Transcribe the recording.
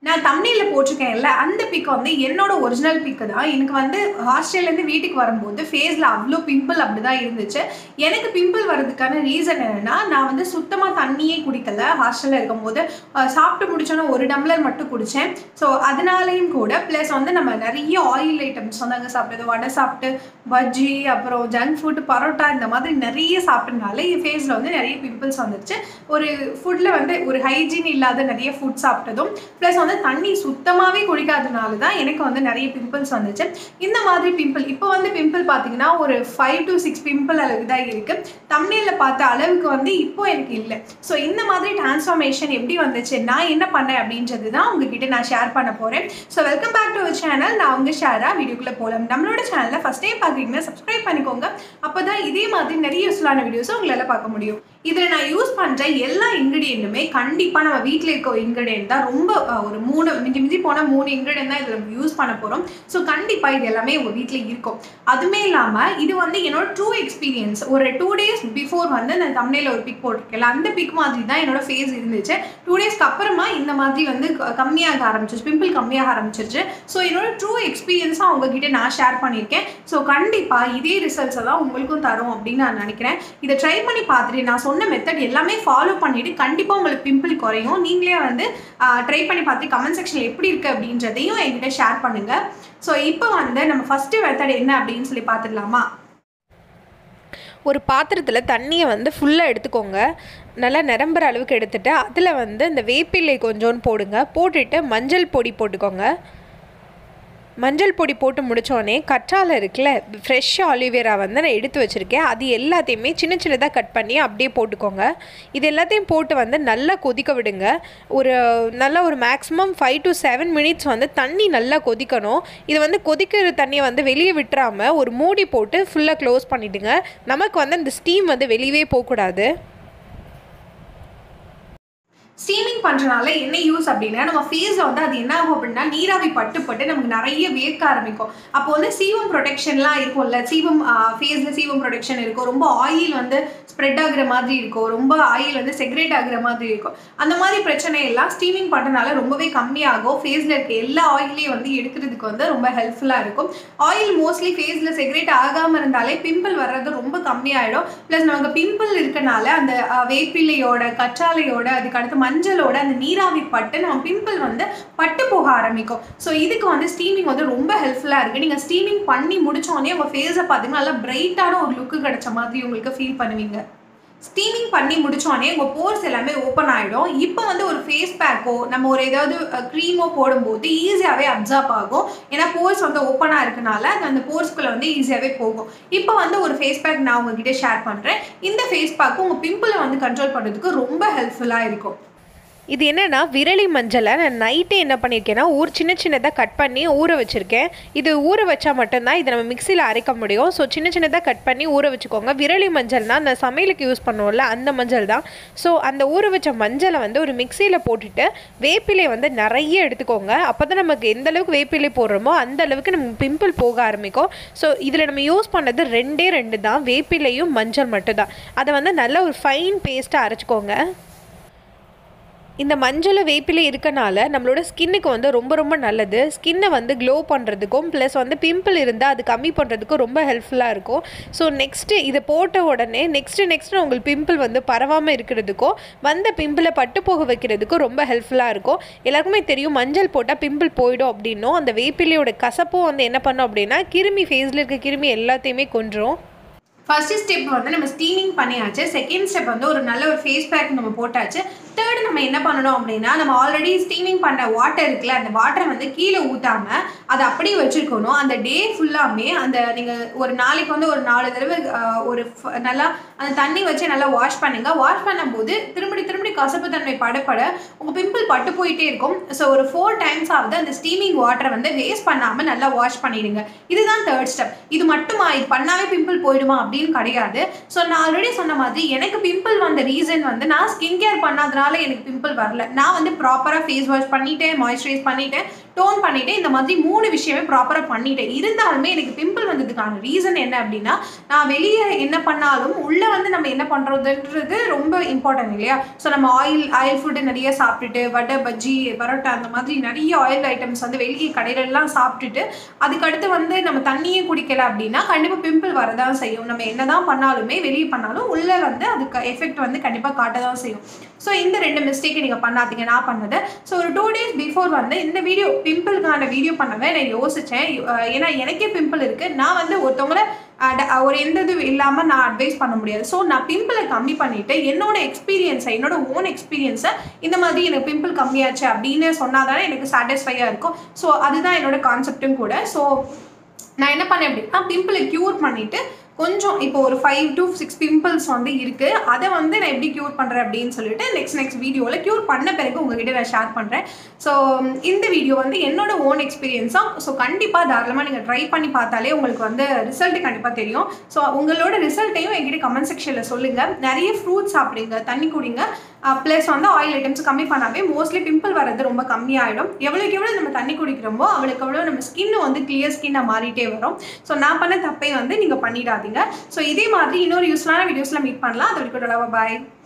நான் தமிழில் போட்டிருக்கேன்ல அந்த பிக் வந்து என்னோட ஒரிஜினல் பிக்கு தான் எனக்கு வந்து ஹாஸ்டல்லேருந்து வீட்டுக்கு வரும்போது ஃபேஸில் அவ்வளோ பிம்பிள் அப்படி தான் இருந்துச்சு எனக்கு பிம்பிள் வர்றதுக்கான ரீசன் என்னென்னா நான் வந்து சுத்தமாக தண்ணியே குடிக்கல ஹாஸ்டலில் இருக்கும்போது அஹ், சாப்பிட்டு முடிச்சோன்னா ஒரு டம்ளர் மட்டும் குடித்தேன் ஸோ அதனாலையும் கூட ப்ளஸ் வந்து நம்ம நிறைய ஆயில் ஐட்டம்ஸ் வந்து அங்கே சாப்பிட்டது வடை சாப்பிட்டு பஜ்ஜி அப்புறம் ஜங்க் ஃபுட் பரோட்டா இந்த மாதிரி நிறைய சாப்பிட்டனால என் ஃபேஸில் வந்து நிறைய பிம்பிள்ஸ் வந்துருச்சு ஒரு ஃபுட்டில் வந்து ஒரு ஹைஜீன் இல்லாத நிறைய ஃபுட் சாப்பிட்டதும் ப்ளஸ் வந்து தண்ணி சுத்தமாகவே குடிக்காதனால தான் எனக்கு வந்து நிறைய பிம்பிள்ஸ் வந்துச்சு இந்த மாதிரி பிம்பிள் இப்போ வந்து பிம்பிள் பார்த்தீங்கன்னா ஒரு ஃபைவ் டு சிக்ஸ் பிம்பிள் அளவுக்கு தான் இருக்குது தமிழில் பார்த்த அளவுக்கு வந்து இப்போ எனக்கு இல்லை ஸோ இந்த மாதிரி டிரான்ஸ்ஃபார்மேஷன் எப்படி வந்துச்சு நான் என்ன பண்ணேன் அப்படின்றது தான் உங்ககிட்ட நான் ஷேர் பண்ண போகிறேன் so welcome back to our channel நான் உங்கள் ஷேராக வீடியோக்குள்ளே போகலாம் நம்மளோட சேனலில் ஃபஸ்ட் டைம் பார்க்குறீங்கன்னா சப்ஸ்கிரைப் பண்ணிக்கோங்க அப்போ தான் இதே மாதிரி நிறைய யூஸ்ஃபுல்லான வீடியோஸை உங்களால் பார்க்க முடியும் இதில் நான் யூஸ் பண்ணுற எல்லா இன்க்ரீடியண்ட்டுமே கண்டிப்பாக நம்ம வீட்டில் இருக்க இன்க்ரீடியன்ட் தான் ரொம்ப அஹ், ஒரு மூணு மிஞ்சி மிஞ்சி போனால் மூணு இன்க்ரீடியன்ட் தான் இதில் நம்ம யூஸ் பண்ண போகிறோம் ஸோ கண்டிப்பாக இது எல்லாமே உங்கள் வீட்டில் இருக்கும் அதுவுமே இல்லாமல் இது வந்து என்னோட ட்ரூ எக்ஸ்பீரியன்ஸ் ஒரு டூ டேஸ் பிஃபோர் வந்து நான் தமிழில் ஒரு பிக் போட்டிருக்கேன் அந்த பிக் மாதிரி தான் என்னோட ஃபேஸ் இருந்துச்சு டூ டேஸ்க்கு அப்புறமா இந்த மாதிரி வந்து க- கம்மியாக ஆரம்பிச்சிருச்சு பிம்பிள் கம்மியாக ஆரம்பிச்சிருச்சு ஸோ என்னோட ட்ரூ எக்ஸ்பீரியன்ஸாக உங்ககிட்ட நான் ஷேர் பண்ணியிருக்கேன் ஸோ கண்டிப்பாக இதே ரிசல்ட்ஸை தான் உங்களுக்கும் தரும் அப்படின்னு நான் நினைக்கிறேன் இதை ட்ரை பண்ணி பார்த்துட்டு நான் சொன்ன மெத்தட் எல்லாமே ஃபாலோ பண்ணிவிட்டு கண்டிப்பாக உங்களுக்கு பிம்பிள் குறையும் நீங்களே வந்து ட்ரை பண்ணி பார்த்து கமெண்ட் செக்ஷனில் எப்படி இருக்குது அப்படின்றதையும் என்கிட்ட ஷேர் பண்ணுங்கள் ஸோ இப்போ வந்து நம்ம ஃபஸ்ட்டு மெத்தட் என்ன அப்படின்னு சொல்லி பார்த்துடலாமா ஒரு பாத்திரத்தில் தண்ணியை வந்து ஃபுல்லாக எடுத்துக்கோங்க நல்லா நிரம்புற அளவுக்கு எடுத்துட்டு அதில் வந்து இந்த வேப்பிலை கொஞ்சோன்னு போடுங்க போட்டுட்டு மஞ்சள் பொடி போட்டுக்கோங்க மஞ்சள் பொடி போட்டு முடித்தோடனே கற்றாழை இருக்குல்ல ஃப்ரெஷ் ஆலிவேரா வந்து நான் எடுத்து வச்சுருக்கேன் அது எல்லாத்தையுமே சின்ன சின்னதாக கட் பண்ணி அப்படியே போட்டுக்கோங்க இது எல்லாத்தையும் போட்டு வந்து நல்லா கொதிக்க விடுங்க ஒரு நல்ல ஒரு maximum five to seven minutes வந்து தண்ணி நல்லா கொதிக்கணும் இது வந்து கொதிக்கிற தண்ணியை வந்து வெளியே விட்டுறாம ஒரு மூடி போட்டு ஃபுல்லாக க்ளோஸ் பண்ணிவிடுங்க நமக்கு வந்து அந்த ஸ்டீம் வந்து வெளியவே போகக்கூடாது ஸ்டீமிங் பண்ணுறனால என்ன யூஸ் அப்படின்னா நம்ம ஃபேஸில் வந்து அது என்ன ஆகும் அப்படின்னா நீராவி பட்டு பட்டு நமக்கு நிறைய வேர்க்க ஆரம்பிக்கும் அப்போ வந்து சீவம் ப்ரொடெக்ஷன்லாம் இருக்கும்ல சீவம் ஃபேஸில் சீவம் ப்ரொடெக்ஷன் இருக்கும் ரொம்ப ஆயில் வந்து ஸ்ப்ரெட் ஆகுற மாதிரி இருக்கும் ரொம்ப ஆயில் வந்து செக்ரேட் ஆகுற மாதிரி இருக்கும் அந்த மாதிரி பிரச்சனை எல்லாம் ஸ்டீமிங் பண்ணுறனால ரொம்பவே கம்மியாகும் ஃபேஸில் இருக்க எல்லா ஆயிலையும் வந்து எடுக்கிறதுக்கு வந்து ரொம்ப ஹெல்ப்ஃபுல்லாக இருக்கும் ஆயில் மோஸ்ட்லி ஃபேஸில் செக்ரேட் ஆகாமல் இருந்தாலே பிம்பிள் வர்றது ரொம்ப கம்மியாயிடும் ப்ளஸ் நமக்கு பிம்பிள் இருக்கனால அந்த அஹ், வேப்பிலையோட கற்றாழையோட அதுக்கு அடுத்து மஞ்சளோட அந்த நீராவி பட்டு நம்ம பிம்பிள் வந்து பட்டு போக ஆரம்பிக்கும் ஸோ இதுக்கு வந்து ஸ்டீமிங் வந்து ரொம்ப ஹெல்ப்ஃபுல்லாக இருக்குது நீங்கள் ஸ்டீமிங் பண்ணி முடிச்சோடனே உங்கள் ஃபேஸை பார்த்தீங்கன்னா நல்லா பிரைட்டான ஒரு லுக்கு கிடைச்ச மாதிரி உங்களுக்கு ஃபீல் பண்ணுவீங்க ஸ்டீமிங் பண்ணி முடிச்சோடனே உங்கள் போர்ஸ் எல்லாமே ஓப்பன் ஆகிடும் இப்போ வந்து ஒரு ஃபேஸ் பேக்கோ நம்ம ஒரு ஏதாவது க்ரீமோ போடும்போது ஈஸியாகவே அப்சர்வ் ஆகும் ஏன்னா போர்ஸ் வந்து ஓப்பனாக இருக்கனால அது அந்த போர்ஸ்குள்ளே வந்து ஈஸியாகவே போகும் இப்போ வந்து ஒரு ஃபேஸ் பேக் நான் உங்ககிட்ட ஷேர் பண்ணுறேன் இந்த ஃபேஸ் பேக்கு உங்கள் பிம்பிளை வந்து கண்ட்ரோல் பண்ணுறதுக்கு ரொம்ப ஹெல்ப்ஃபுல்லாக இருக்கும் இது என்னென்னா விரலி மஞ்சளை நான் நைட்டே என்ன பண்ணியிருக்கேன்னா ஊர் சின்ன சின்னதாக கட் பண்ணி ஊற வச்சுருக்கேன் இது ஊற வச்சா மட்டும்தான் இதை நம்ம மிக்சியில் அரைக்க முடியும் ஸோ சின்ன சின்னதாக கட் பண்ணி ஊற வச்சுக்கோங்க விரலி மஞ்சள்னா அந்த சமையலுக்கு யூஸ் பண்ணுவோம்ல அந்த மஞ்சள் தான் ஸோ அந்த ஊற வச்ச மஞ்சளை வந்து ஒரு மிக்சியில் போட்டுட்டு வேப்பிலை வந்து நிறைய எடுத்துக்கோங்க அப்போ தான் நமக்கு எந்த அளவுக்கு வேப்பிலை போடுறோமோ அந்த அளவுக்கு நமக்கு பிம்பிள் போக ஆரம்பிக்கும் ஸோ இதில் நம்ம யூஸ் பண்ணது ரெண்டே ரெண்டு தான் வேப்பிலையும் மஞ்சள் மட்டும்தான் அதை வந்து நல்ல ஒரு ஃபைன் பேஸ்ட்டாக அரைச்சிக்கோங்க இந்த மஞ்சள் வேப்பிலை இருக்கனால நம்மளோட ஸ்கின்னுக்கு வந்து ரொம்ப ரொம்ப நல்லது ஸ்கின்னை வந்து க்ளோ பண்ணுறதுக்கும் ப்ளஸ் வந்து பிம்பிள் இருந்தால் அது கம்மி பண்ணுறதுக்கும் ரொம்ப ஹெல்ப்ஃபுல்லாக இருக்கும் ஸோ நெக்ஸ்ட்டு இதை போட்ட உடனே நெக்ஸ்ட்டு நெக்ஸ்ட்டு உங்களுக்கு பிம்பிள் வந்து பரவாமல் இருக்கிறதுக்கும் வந்த பிம்பிளை பட்டு போக வைக்கிறதுக்கும் ரொம்ப ஹெல்ப்ஃபுல்லாக இருக்கும் எல்லாருக்குமே தெரியும் மஞ்சள் போட்டால் பிம்பிள் போயிடும் அப்படின்னும் அந்த வேப்பிலையோட கசப்பும் வந்து என்ன பண்ணும் அப்படின்னா கிருமி ஃபேஸில் இருக்க கிருமி எல்லாத்தையுமே கொன்றும் ஃபர்ஸ்ட் ஸ்டெப் வந்து நம்ம ஸ்டீமிங் பண்ணியாச்சு செகண்ட் ஸ்டெப் வந்து ஒரு நல்ல ஒரு ஃபேஸ் பேக் நம்ம போட்டாச்சு தேர்ட் நம்ம என்ன பண்ணணும் அப்படின்னா நம்ம ஆல்ரெடி ஸ்டீமிங் பண்ண வாட்டர் இருக்குல்ல அந்த வாட்டரை வந்து கீழே ஊற்றாம அதை அப்படியே வச்சுருக்கணும் அந்த டே ஃபுல்லாமே அந்த நீங்கள் ஒரு நாளைக்கு வந்து ஒரு நாலு தடவை ஆஹ், ஒரு ஃப- நல்லா அந்த தண்ணி வச்சு நல்லா வாஷ் பண்ணுங்க வாஷ் பண்ணும்போது திரும்பி திரும்பி கசப்பு தன்மை படப்பட உங்கள் பிம்பிள் பட்டு போயிட்டே இருக்கும் ஸோ ஒரு ஃபோர் டைம்ஸ் ஆகுது அந்த ஸ்டீமிங் வாட்டரை வந்து வேஸ்ட் பண்ணாமல் நல்லா வாஷ் பண்ணிடுங்க இதுதான் தேர்ட் ஸ்டெப் இது மட்டுமா இது பண்ணாவே பிம்பிள் போயிடுமா அப்படின்னு கிடையாது ஸோ நான் ஆல்ரெடி சொன்ன மாதிரி எனக்கு பிம்பிள் வந்த ரீசன் வந்து நான் ஸ்கின் கேர் பண்ணாதனால எனக்கு பிம்பிள் வரல நான் வந்து ப்ராப்பராக ஃபேஸ் வாஷ் பண்ணிட்டேன் மாய்ஸ்சரைஸ் பண்ணிட்டேன் டோன் பண்ணிட்டு இந்த மாதிரி மூணு விஷயமே ப்ராப்பராக பண்ணிட்டேன் இருந்தாலுமே எனக்கு பிம்பிள் வந்ததுக்கான ரீசன் என்ன அப்படின்னா நான் வெளியே என்ன பண்ணாலும் உள்ளே வந்து நம்ம என்ன பண்ணுறதுன்றது ரொம்ப இம்பார்ட்டன்ட் இல்லையா ஸோ நம்ம ஆயில் ஆயில் ஃபுட்டு நிறைய சாப்பிட்டுட்டு வடை பஜ்ஜி பரோட்டா அந்த மாதிரி நிறைய ஆயில் ஐட்டம்ஸ் வந்து வெளியே கடையிலலாம் சாப்பிட்டுட்டு அதுக்கடுத்து வந்து நம்ம தண்ணியே குடிக்கல அப்படின்னா கண்டிப்பாக பிம்பிள் வரதான் செய்யும் நம்ம என்னதான் பண்ணாலுமே வெளியே பண்ணாலும் உள்ளே வந்து அதுக்கு எஃபெக்ட் வந்து கண்டிப்பாக காட்ட தான் செய்யும் ஸோ இந்த ரெண்டு மிஸ்டேக்கை நீங்கள் பண்ணாதீங்க நான் பண்ணது ஸோ ஒரு டூ டேஸ் பிஃபோர் வந்து இந்த வீடியோ பிம்பிளுக்கான வீடியோ பண்ணவே நான் யோசித்தேன் ஏன்னா எனக்கே பிம்பிள் இருக்குது நான் வந்து ஒருத்தவங்கள அஹ் ட- ஒரு எந்த இது இல்லாமல் நான் அட்வைஸ் பண்ண முடியாது ஸோ நான் பிம்பிளை கம்மி பண்ணிட்டு என்னோட எக்ஸ்பீரியன்ஸை என்னோட ஓன் எக்ஸ்பீரியன்ஸை இந்த மாதிரி எனக்கு பிம்பிள் கம்மியாச்சு அப்படின்னு சொன்னாதானே எனக்கு சாட்டிஸ்ஃபையாக இருக்கும் ஸோ அதுதான் என்னோட கான்செப்டும் கூட ஸோ நான் என்ன பண்ணேன் அப்படின்னா பிம்பிளை க்யூர் பண்ணிட்டு கொஞ்சம் இப்போ ஒரு ஃபைவ் டு சிக்ஸ் பிம்பிள்ஸ் வந்து இருக்கு அதை வந்து நான் எப்படி க்யூர் பண்ணுறேன் அப்படின்னு சொல்லிட்டு நெக்ஸ்ட் நெக்ஸ்ட் வீடியோவில் க்யூர் பண்ண பிறகு உங்ககிட்ட நான் ஷேர் பண்ணுறேன் ஸோ இந்த வீடியோ வந்து என்னோட ஓன் எக்ஸ்பீரியன்ஸாக ஸோ கண்டிப்பாக தாராளமாக நீங்கள் ட்ரை பண்ணி பார்த்தாலே உங்களுக்கு வந்து ரிசல்ட் கண்டிப்பாக தெரியும் ஸோ உங்களோட ரிசல்ட்டையும் என்கிட்ட கமெண்ட் செக்ஷனில் சொல்லுங்கள் நிறைய ஃப்ரூட்ஸ் சாப்பிடுங்க தண்ணி குடிங்க ப்ளஸ் வந்து ஆயில் ஐட்டம்ஸ் கம்மி பண்ணாவே மோஸ்ட்லி பிம்பிள் வர்றது ரொம்ப கம்மியாயிடும் எவ்வளோக்கு எவ்வளோ நம்ம தண்ணி குடிக்கிறோமோ அவ்வளோக்கு எவ்வளோ நம்ம ஸ்கின் வந்து கிளியர் ஸ்கின்னாக மாறிட்டே வரும் ஸோ நான் பண்ண தப்பை வந்து நீங்கள் பண்ணிடாதீங்க ஸோ இதே மாதிரி இன்னொரு யூஸ்ஃபுல்லான வீடியோஸில் மீட் பண்ணலாம் அது வரைக்கும் பாய்